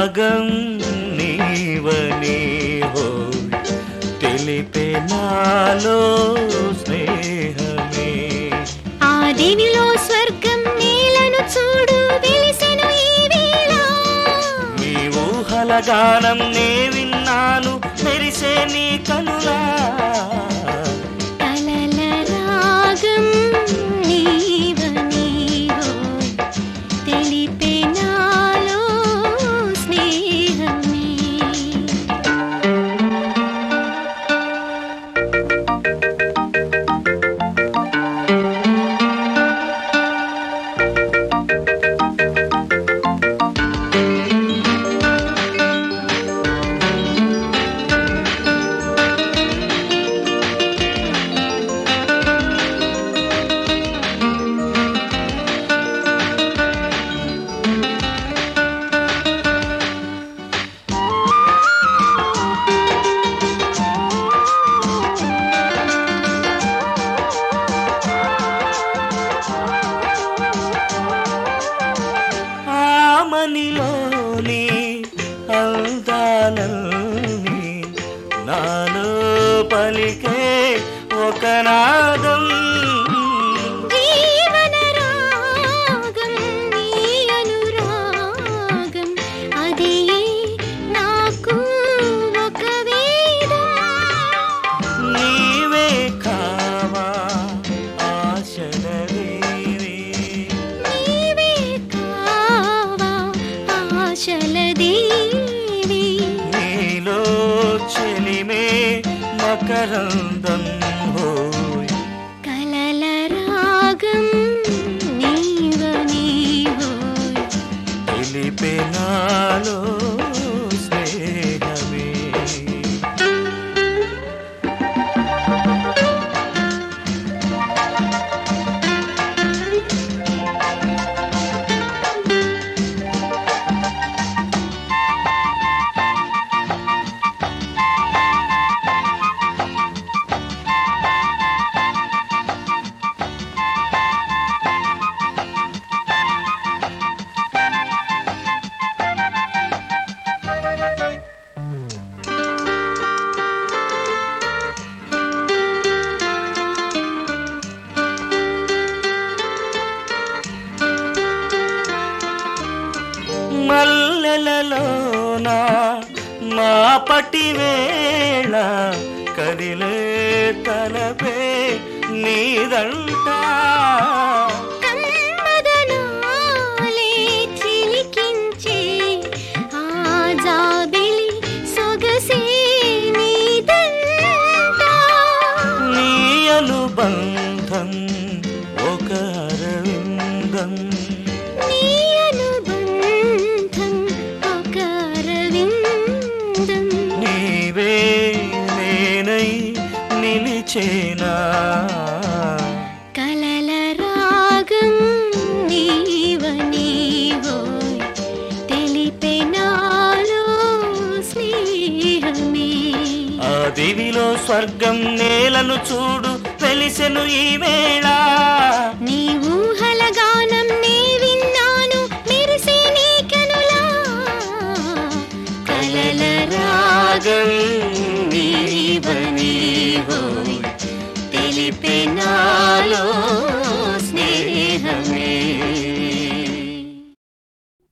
రాగం నీవని హో తెలిపే నాలో స్నేహమే ఆ దేవిలో స్వర్గం నేలను చూడు వెలిసెను ఈ వేళ నీ ఊహల గానం నే విన్నాను మెరిసే నీ కనులా కలల రాగం నీవని హోయ్ తెలిపే నాలో స్నేహమే ఆమనిలోని అందాలన్నీ నాలో పలికే ఒక నాదం జీవన రాగం నీ అనురాగం అది నాకు ఒక వేదం నీవే కావా ఆశలవేవి నీవే కావా ఆశల దేవి నీలో చెలిమే మకరందం హోయ్ కలల రాగం నీవని హోయ్ తెలిపే నాలో స్నేహమే మల్లెలలోన మా పటి వేళ కదిలే తలపే నీదంట కన్మదనాలే చిలికించే ఆ జాబిలి సొగసే నీదంట నీ అనుబంధం ఒక అరవిందం నీ అనుబంధం ఒక అరవిందం నీవే నేనై నిలిచేనా కలల రాగం నీవని హోయ్ తెలిపే నాలో స్నేహమే ఆ దివిలో స్వర్గం నేలను చూడు వెలిసెను ఈ వేళ నీ ఊహల గానం నే విన్నాను మెరిసే నీ కనులా కలల రాగం నీవని హోయ్ తెలిపే నాలో